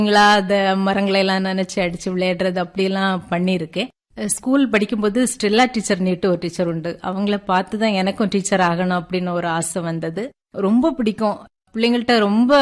நீங்களா அந்த மரங்களை எல்லாம் நினைச்சு அடிச்சு விளையாடுறது அப்படியெல்லாம் பண்ணியிருக்கேன் ஸ்கூல் படிக்கும்போது ஸ்டெல்லா டீச்சர் நீட்டு ஒரு டீச்சர் உண்டு அவங்கள பார்த்து தான் எனக்கும் டீச்சர் ஆகணும் அப்படின்னு ஒரு ஆசை வந்தது ரொம்ப பிடிக்கும் பிள்ளைங்கள்ட்ட ரொம்ப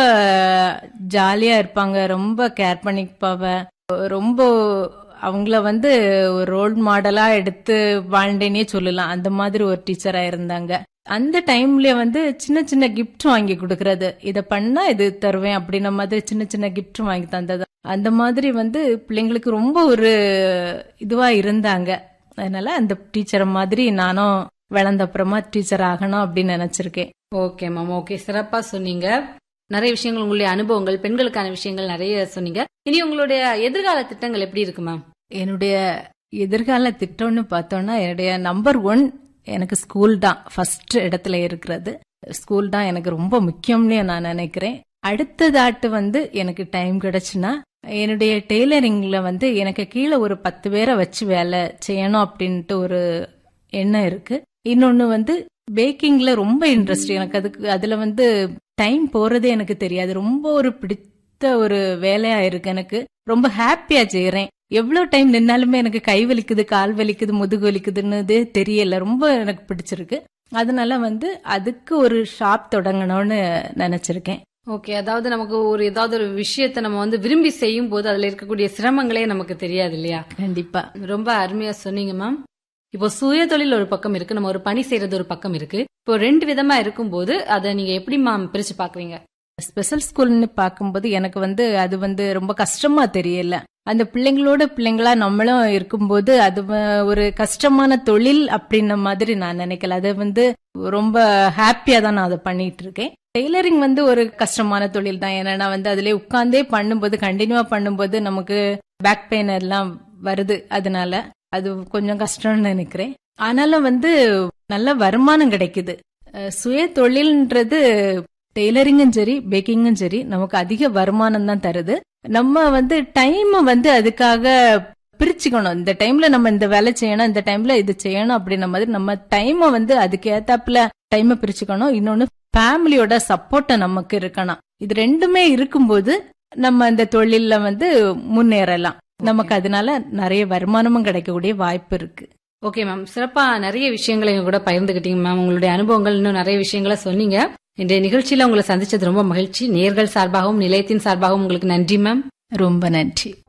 ஜாலியா இருப்பாங்க ரொம்ப கேர் பண்ணிப்பாவ ரொம்ப அவங்கள வந்து ஒரு ரோல் மாடலா எடுத்து வாழ்ந்தேனே சொல்லலாம் அந்த மாதிரி ஒரு டீச்சரா இருந்தாங்க அந்த டைம்ல வந்து சின்ன சின்ன கிஃப்ட் வாங்கி கொடுக்கறது இத பண்ணா இது தருவேன் அப்படின்ன மாதிரி சின்ன சின்ன கிஃப்ட் வாங்கி தந்தது அந்த மாதிரி வந்து பிள்ளைங்களுக்கு ரொம்ப ஒரு இதுவா இருந்தாங்க அதனால அந்த டீச்சர் மாதிரி நானும் வளர்ந்த அப்புறமா டீச்சர் ஆகணும் அப்படின்னு நினைச்சிருக்கேன் ஓகே மேம் ஓகே சிறப்பா சொன்னீங்க நிறைய விஷயங்கள் உங்களுடைய அனுபவங்கள் பெண்களுக்கான விஷயங்கள் நிறைய சொன்னீங்க இனி உங்களுடைய எதிர்கால திட்டங்கள் எப்படி இருக்கு மேம் என்னுடைய எதிர்கால திட்டம்னு பார்த்தோம்னா என்னுடைய நம்பர் ஒன் எனக்கு ஸ்கூல் தான் ஃபர்ஸ்ட் இடத்துல இருக்கிறது ஸ்கூல் தான் எனக்கு ரொம்ப முக்கியம்னு நான் நினைக்கிறேன் அடுத்ததாட்டு வந்து எனக்கு டைம் கிடைச்சுன்னா என்னுடைய டெய்லரிங்ல வந்து எனக்கு கீழே ஒரு பத்து பேரை வச்சு வேலை செய்யணும் அப்படின்ட்டு ஒரு எண்ணம் இருக்கு இன்னொன்னு வந்து பேக்கிங்ல ரொம்ப இன்ட்ரெஸ்ட் எனக்கு அதுக்கு அதுல வந்து டைம் போறதே எனக்கு தெரியாது ரொம்ப ஒரு பிடித்த ஒரு வேலையா இருக்கு எனக்கு ரொம்ப ஹாப்பியா செய்யறேன் எவ்வளவு டைம் நின்னாலுமே எனக்கு கை வலிக்குது கால் வலிக்குது முதுகு வலிக்குதுன்னு தெரியல ரொம்ப எனக்கு பிடிச்சிருக்கு அதனால வந்து அதுக்கு ஒரு ஷாப் தொடங்கணும்னு நினைச்சிருக்கேன் ஓகே அதாவது நமக்கு ஒரு ஏதாவது ஒரு விஷயத்தை நம்ம வந்து விரும்பி செய்யும் போது அதுல இருக்கக்கூடிய சிரமங்களே நமக்கு தெரியாது இல்லையா கண்டிப்பா ரொம்ப அருமையா சொன்னீங்க மேம் இப்போ சுய தொழில் ஒரு பக்கம் இருக்கு நம்ம ஒரு பணி செய்யறது ஒரு பக்கம் இருக்கு இப்போ ரெண்டு விதமா இருக்கும்போது அதை நீங்க எப்படி மேம் பிரிச்சு பாக்குறீங்க ஸ்பெஷல் ஸ்கூல்னு பார்க்கும்போது எனக்கு வந்து அது வந்து ரொம்ப கஷ்டமா தெரியல அந்த பிள்ளைங்களோட பிள்ளைங்களா நம்மளும் இருக்கும்போது அது வ- ஒரு கஷ்டமான தொழில் அப்படின்ன மாதிரி நான் நினைக்கல அது வந்து ரொம்ப ஹாப்பியா தான் நான் அதை பண்ணிட்டு இருக்கேன் டெய்லரிங் வந்து ஒரு கஷ்டமான தொழில் தான் ஏன்னா நான் வந்து அதுலயே உட்கார்ந்தே பண்ணும்போது கண்டினியூவா பண்ணும்போது நமக்கு பேக் பெயின் எல்லாம் வருது அதனால அது கொஞ்சம் கஷ்டம்னு நினைக்கிறேன் ஆனாலும் வந்து நல்ல வருமானம் கிடைக்குது அஹ் சுய தொழில்ன்றது டெய்லரிங்கும் சரி பேக்கிங்கும் சரி நமக்கு அதிக வருமானம் தான் தருது நம்ம வந்து டைம் வந்து அதுக்காக பிரிச்சுக்கணும் இந்த டைம்ல நம்ம இந்த வேலை செய்யணும் இந்த டைம்ல இது செய்யணும் அப்படின்ன மாதிரி நம்ம டைமை வந்து அதுக்கு ஏத்தாப்புல டைமை பிரிச்சுக்கணும் இன்னொன்னு ஃபேமிலியோட சப்போர்ட்டை நமக்கு இருக்கணும் இது ரெண்டுமே இருக்கும்போது நம்ம இந்த தொழில்ல வந்து முன்னேறலாம் நமக்கு அதனால நிறைய வருமானமும் கிடைக்கக்கூடிய வாய்ப்பு இருக்கு ஓகே மேம் சிறப்பா நிறைய விஷயங்களை எங்க கூட பகிர்ந்துகிட்டீங்க மேம் உங்களுடைய அனுபவங்கள் இன்னும் நிறைய விஷயங்களை சொன்னீங்க இன்றைய நிகழ்ச்சியில உங்களை சந்திச்சது ரொம்ப மகிழ்ச்சி நேர்கள் சார்பாகவும் நிலையத்தின் சார்பாகவும் உங்களுக்கு நன்றி மேம் ரொம்ப நன்றி